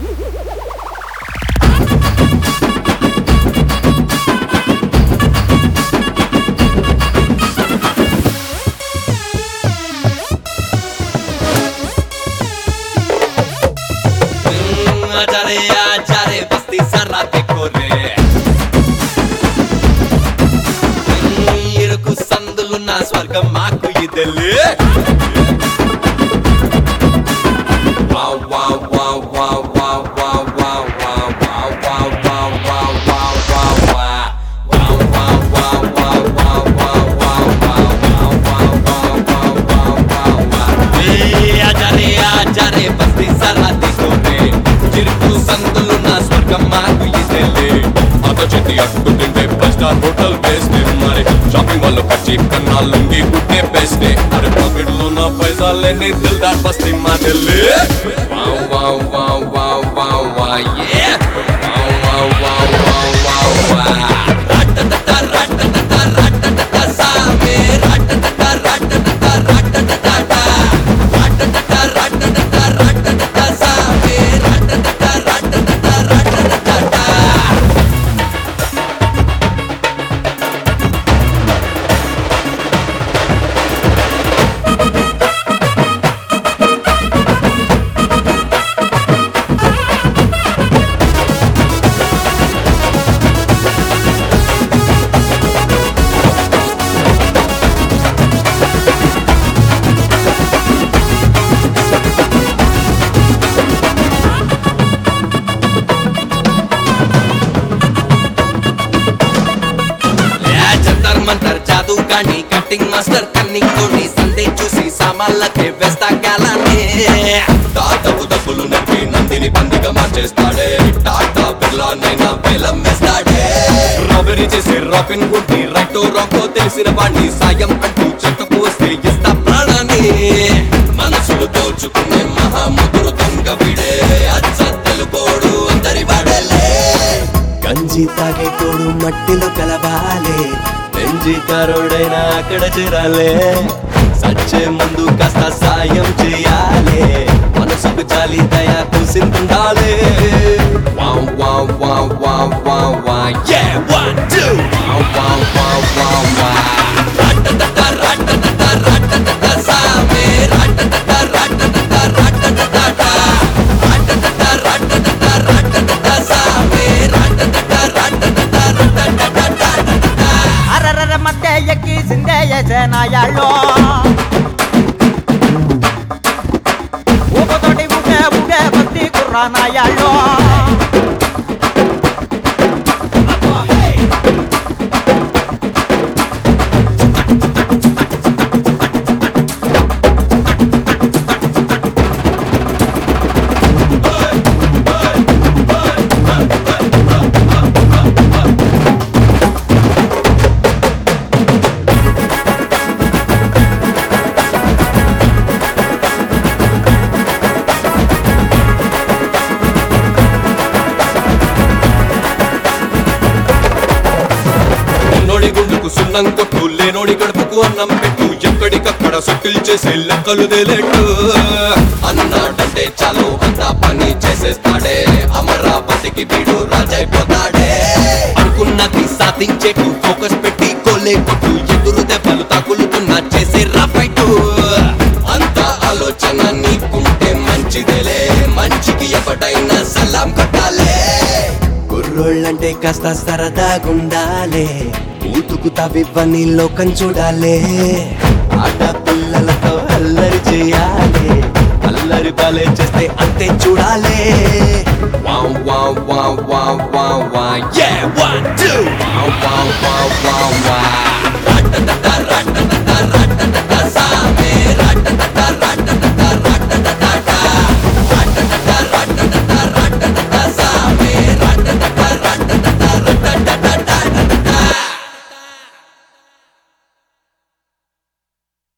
ఆచారే ఆచారే బస్తీ సర్రా తెక్కోరే ఇరుకు సందులున్న స్వర్గం మాకు ఇదెలే Wow, wow, wow, wow, wow, wow, wow, wow, wow, wow, wow, wow, wow, wow, wow. Wow, wow, wow, wow, wow, wow, wow, wow, wow, wow, wow, wow, wow, wow. ఏ ఆచారే ఆచారే బస్తీ సర్రా తెక్కోరే ఇరుకు సందులున్న స్వర్గం మాకు ఇదెలే అత చేతి అట్టు తింటే ఫైవ్ స్టార్ హోటల్ బెస్ట్ మరి shopping వాళ్ళు ఖర్చు కన్నా లుంగి గుట్టే బెస్ట్ అరే పాకెట్ లో నా పైసాలన్నీ దిల్దార్ బస్తీ మా Delhi Wow, wow, wow, wow, wow, wow, yeah. Wow, wow, wow, wow, wow, wow. Ratatata, ratatata, ratatata, saame. Ratatata, ratatata, ratatata. Ratatata, ratatata, ratatata, saame. Ratatata, ratatata, ratatata. యా జంతర్ మంతర్ జాదు కానీ కటింగ్ మాస్టర్ కన్నింగ్ తోటి సందే చూసి సామాన్లకే వేస్తా గాలానే తాతకు డబ్బులు నడిపి నందిని పందిగా మార్చేస్తాడే టాటా బిర్లా నైనా వేలం వేస్తాడే రాబరీ చేసే రాపిన్ గుడ్డి రైటో రాకో తెలిసిన వాణ్ణి సాయం అంటూ చెత్తకు వస్తే ఇస్తా ప్రాణాన్ని మనసులు దోచుకునే మహాముదురు దొంగ విడే అచ్చ తెలుగోడు అందరి వాడలే గంజి తాగేటోడు మట్టిలో కలవాలే పెంజి కారోడైనా అక్కడ చేరాలే సచ్చే ముందు కాస్త సాయం చేయాలి మనసుకు జాలి దయా కూసింటుండాలి Wow, wow, wow, wow, wow, wow, yeah, one, two. Wow, wow, wow, wow, wow. Ratatata, ratatata, ratatata, saame. Ratatata, ratatata, ratatata. Ratatata, ratatata, ratatata, saame. Ratatata, ratatata, ratatata. అరరర ಮತ್ತೆ ఎక్కి సిందేయ సేనాయాళ్ళో ఊపతోటి ఊగే ఊగే బస్తీ కుర్రానాయాళ్ళో ఉన్నోడి గుండుకు సున్నం కొట్టు లేనోడి గడుపుకు అన్నం పెట్టు ఎక్కడికక్కడ సెటిల్ చేసే లెక్కలు తేలేట్టు అన్నాడంటే చాలు అంతా పని చేసేస్తాడే అమరావతికి వీడు రాజైపోతాడే అనుకున్నది సాధించేటు ఫోకస్ పెట్టి కోలే కొట్టు ఎదురు దెబ్బలు తగులుతున్నా చేసే రాఫైటు అంత ఆలోచన నీకుంటే మంచిదేలే మంచికి ఎవడైనా సలాం కట్టాలే కుర్రోళ్ళంటే కాస్త సరదాగుండాలే ఊతుకు తవివ్వని లోకం చూడాలే ఆట పిల్లలతో అల్లరి చేయాలి అల్లరి బాలే చేస్తే అంతే చూడాలే Wow, wow, wow, wow, wow, wow, yeah, one, two. Wow, wow, wow, wow, wow.